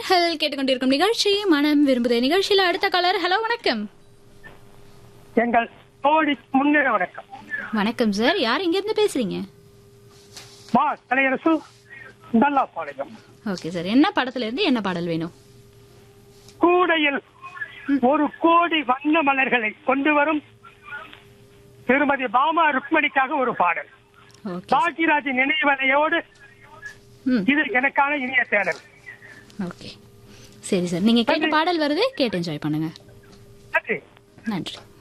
நேர்கள் கேட்டுக்கொண்டிருக்கும் நிகழ்ச்சி மனம் விரும்புதே நிகழ்ச்சியில அடுத்த கலர் ஹலோ வணக்கம் எங்கள் தோழி முன்னேற வணக்கம் வணக்கம் சார் யார் இங்க இருந்து பேசுறீங்க மா கலையரசு நல்லா பாளையம் ஓகே சார் என்ன படத்துல இருந்து என்ன பாடல் வேணும் கூடையில் ஒரு கோடி வண்ண மலர்களை கொண்டு வரும் திருமதி பாமா ருக்மணிக்காக ஒரு பாடல் ஓகே பாக்கியராஜ் நினைவலையோடு ம் இது எனக்கான இனிய தேடல் ஓகே சரி சார் நீங்க கேட்ட பாடல் வருது கேட்டு என்ஜாய் பண்ணுங்க நன்றி நன்றி